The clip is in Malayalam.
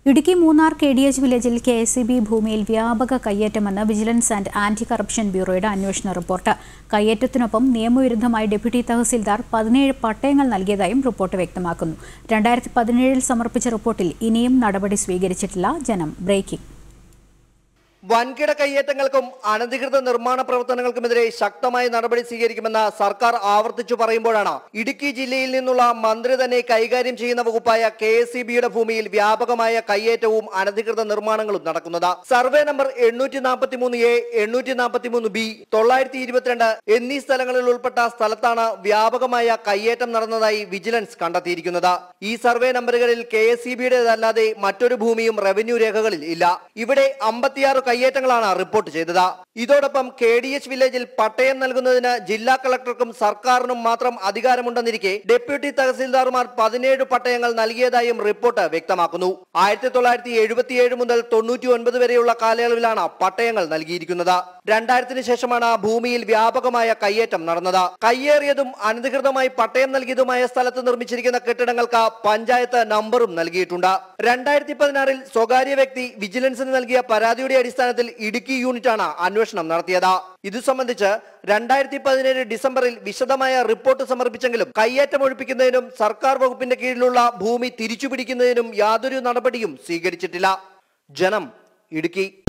Idukki Munnar K D H വില്ലേജിൽ കെ എസ് സി ബി ഭൂമിയിൽ വ്യാപക കയ്യേറ്റമെന്ന് വിജിലൻസ് ആൻഡ് ആന്റി കറപ്ഷൻ ബ്യൂറോയുടെ അന്വേഷണ റിപ്പോർട്ട് കയ്യേറ്റത്തിനൊപ്പം നിയമവിരുദ്ധമായി ഡെപ്യൂട്ടി തഹസിൽദാർ പതിനേഴ് പട്ടയങ്ങൾ നൽകിയതായും റിപ്പോർട്ട് വ്യക്തമാക്കുന്നു രണ്ടായിരത്തി പതിനേഴിൽ സമർപ്പിച്ച റിപ്പോർട്ടിൽ ഇനിയും നടപടി സ്വീകരിച്ചിട്ടില്ല ജനം ബ്രേക്കിംഗ് വൻകിട കയ്യേറ്റങ്ങൾക്കും അനധികൃത നിർമ്മാണ പ്രവർത്തനങ്ങൾക്കുമെതിരെ ശക്തമായ നടപടി സ്വീകരിക്കുമെന്ന് സർക്കാർ ആവർത്തിച്ചു പറയുമ്പോഴാണ് ഇടുക്കി ജില്ലയിൽ നിന്നുള്ള മന്ത്രി തന്നെ കൈകാര്യം ചെയ്യുന്ന വകുപ്പായ കെ എസ് സി ബിയുടെ ഭൂമിയിൽ വ്യാപകമായ കയ്യേറ്റവും അനധികൃത നിർമ്മാണങ്ങളും നടക്കുന്നത് സർവേ നമ്പർ എണ്ണൂറ്റി നാൽപ്പത്തി മൂന്ന് എ എണ്ണൂറ്റി നാൽപ്പത്തി മൂന്ന് ബി തൊള്ളായിരത്തി ഇരുപത്തിരണ്ട് എന്നീ സ്ഥലങ്ങളിൽ ഉൾപ്പെട്ട സ്ഥലത്താണ് വ്യാപകമായ കയ്യേറ്റം നടന്നതായി വിജിലൻസ് കണ്ടെത്തിയിരിക്കുന്നത് ഈ സർവേ നമ്പറുകളിൽ കെ എസ് സി ബിയുടേതല്ലാതെ മറ്റൊരു ഭൂമിയും റവന്യൂ രേഖകളിൽ ഇല്ല ഇവിടെ അമ്പത്തിയാറ് കയ്യേറ്റങ്ങളാണ് റിപ്പോർട്ട് ചെയ്തത് ഇതോടൊപ്പം കെ ഡി എച്ച് വില്ലേജിൽ പട്ടയം നൽകുന്നതിന് ജില്ലാ കളക്ടർക്കും സർക്കാരിനും മാത്രം അധികാരമുണ്ടെന്നിരിക്കെ ഡെപ്യൂട്ടി തഹസിൽദാർമാർ പതിനേഴ് പട്ടയങ്ങൾ നൽകിയതായും റിപ്പോർട്ട് വ്യക്തമാക്കുന്നു ആയിരത്തി തൊള്ളായിരത്തി എഴുപത്തിയേഴ് മുതൽ തൊണ്ണൂറ്റി ഒൻപത് വരെയുള്ള കാലയളവിലാണ് പട്ടയങ്ങൾ നൽകിയിരിക്കുന്നത് രണ്ടായിരത്തിന് ശേഷമാണ് ഭൂമിയിൽ വ്യാപകമായ കയ്യേറ്റം നടന്നത് കയ്യേറിയതും അനധികൃതമായി പട്ടയം നൽകിയതുമായ സ്ഥലത്ത് നിർമ്മിച്ചിരിക്കുന്ന കെട്ടിടങ്ങൾക്ക് പഞ്ചായത്ത് നമ്പറും നൽകിയിട്ടുണ്ട് രണ്ടായിരത്തി പതിനാറിൽ സ്വകാര്യ വ്യക്തി വിജിലൻസിന് നൽകിയ പരാതിയുടെ അടിസ്ഥാനത്തിൽ ഇടുക്കി യൂണിറ്റാണ് അന്വേഷണം നടത്തിയത് ഇതു സംബന്ധിച്ച് രണ്ടായിരത്തി പതിനേഴ് ഡിസംബറിൽ വിശദമായ റിപ്പോർട്ട് സമർപ്പിച്ചെങ്കിലും കയ്യേറ്റം ഒഴിപ്പിക്കുന്നതിനും സർക്കാർ വകുപ്പിന്റെ കീഴിലുള്ള ഭൂമി തിരിച്ചുപിടിക്കുന്നതിനും യാതൊരു നടപടിയും സ്വീകരിച്ചിട്ടില്ല ജനം ഇടുക്കി